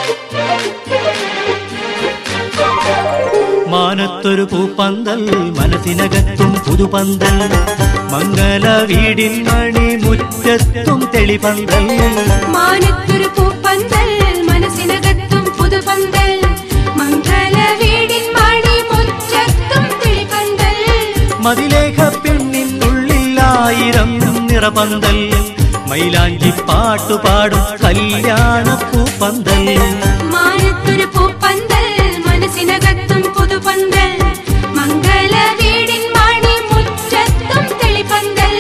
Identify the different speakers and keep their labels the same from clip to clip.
Speaker 1: മാനത്തൊരു പൂപ്പന്തൽ മനസ്സിനകത്തും പുതുപന്തൽ മംഗല വീടിൻ മണി മുറ്റത്തും തെളിപന്തൽ
Speaker 2: മാനത്തൊരു പൂപ്പന്തൽ മനസ്സിനകത്തും പുതുപന്തൽ മംഗള വീടിൻ മണി മുറ്റത്തും തെളിപന്തൽ
Speaker 1: മതിലേഖ പെണ്ണിനുള്ളിലായിരം നിറപന്തൽ മൈലാഞ്ചി പാട്ടുപാടും കല്യാണ പൂപ്പന്തൽ
Speaker 2: മാനത്തൊരു പൂപ്പന്തൽ മനസ്സിനകത്തും പുതുപന്തൽ മംഗള വീടിൻ മണി മുറ്റത്തും തെളിപന്തൽ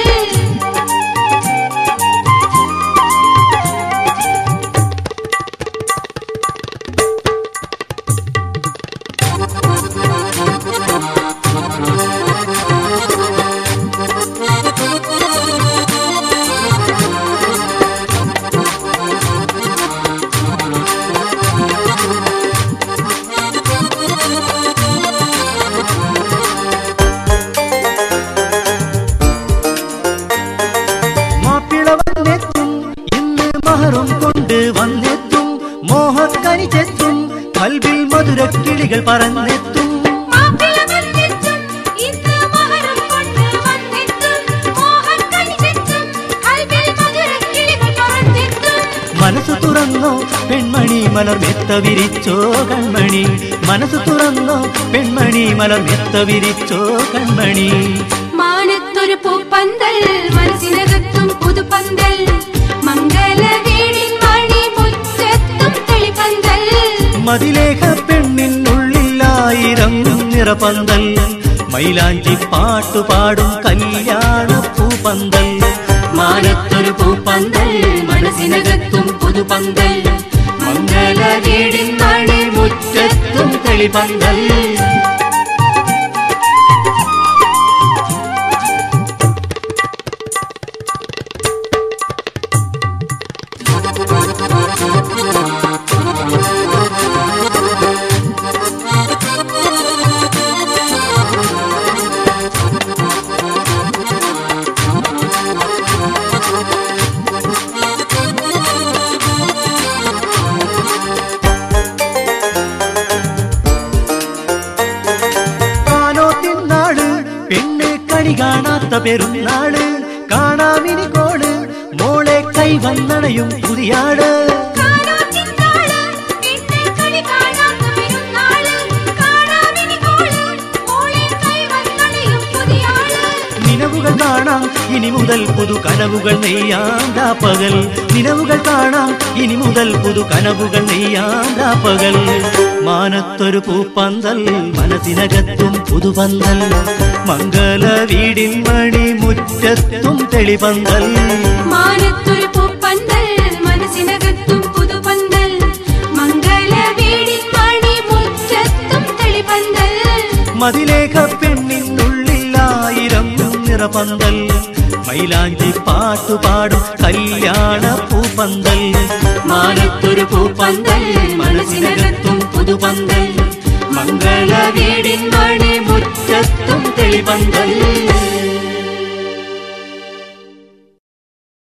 Speaker 1: മാപ്പിള വന്നെത്തും ഇന്ന് മഹറും കൊണ്ട് വന്നെത്തും മോഹക്കനി ചെത്തും കൽവിൽ മധുര കിളികൾ പറന്നെത്തും
Speaker 2: മാപ്പിള വന്നെത്തും ഇന്ന് മഹരം കൊണ്ട് വന്നെത്തും മോഹക്കണി ചെത്തും കൽവിൽ മധുരക്കിളികൾ പറന്നെത്തും
Speaker 1: മനസ്സ് തുറന്നോ പെൺമണി മലർ മെത്ത വിരിച്ചോ കൺമണി മനസ്സ് തുറന്നോ പെൺമണി മലർ മെത്ത വിരിച്ചോ കൺമണി
Speaker 2: മാനത്തൊരു പൂപ്പന്തൽ മനസ്സിനകത്തും പുതുപന്തൽ മംഗല വീടിൻ മണി മുറ്റത്തും തെളിപന്തൽ
Speaker 1: മതിലേഖ പെണ്ണിനുള്ളിലായിരം നിറപന്തൽ മൈലാഞ്ചി പാട്ടുപാടും കല്യാണ പൂപ്പന്തൽ മാനത്തൊരു പൂപ്പന്തൽ മനസ്സിനകത്തും പുതുപന്തൽ മംഗല വീടിൻ മണി മുറ്റത്തും തെളിപന്തൽ കാണോ തിന്നാള് പെണ്ണ് കണി കാണാത്ത പെരുന്നാള് കാണാമിനി കോള് മോളെ കൈ വന്നണയും പുതിയാട്
Speaker 2: കാണാത്തിന്നാള് പിന്നെ കണി കാണാത്ത പെരുന്നാള് കാണാമിനി കോള് മോളെ കൈ വന്നണയും പുതിയാള്
Speaker 1: നിലവുകൾ കാണാം ഇനി മുതൽ പുതു കനവുകൾ നെയ്യാം പകൽ നിലവുകൾ കാണാം ഇനി മുതൽ പുതു കനവുകൾ നെയ്യാം പകൽ മാനത്തൊരു പൂപ്പന്തൽ മനസ്സിനകത്തും പുതുപന്തൽ മംഗല വീടിൻ മണി മുറ്റത്തും തെളിപന്തൽ
Speaker 2: മാനത്തൊരു പൂപ്പന്തൽ മനസ്സിനകത്തും പുതുപന്തൽ മംഗള വീടിൻ മണി മുറ്റത്തും തെളിപന്തൽ
Speaker 1: മതിലേഖ പെണ്ണിനുള്ളിലായിരം നിറപന്തൽ മൈലാഞ്ചി പാട്ടുപാടും കല്യാണ പൂപ്പന്തൽ മാനത്തൊരു പൂപ്പന്തൽ മനസ്സിനകത്തും പുതുപന്തൽ മംഗള വീടിൻ മണി മുറ്റത്തും തെളിപന്തൽ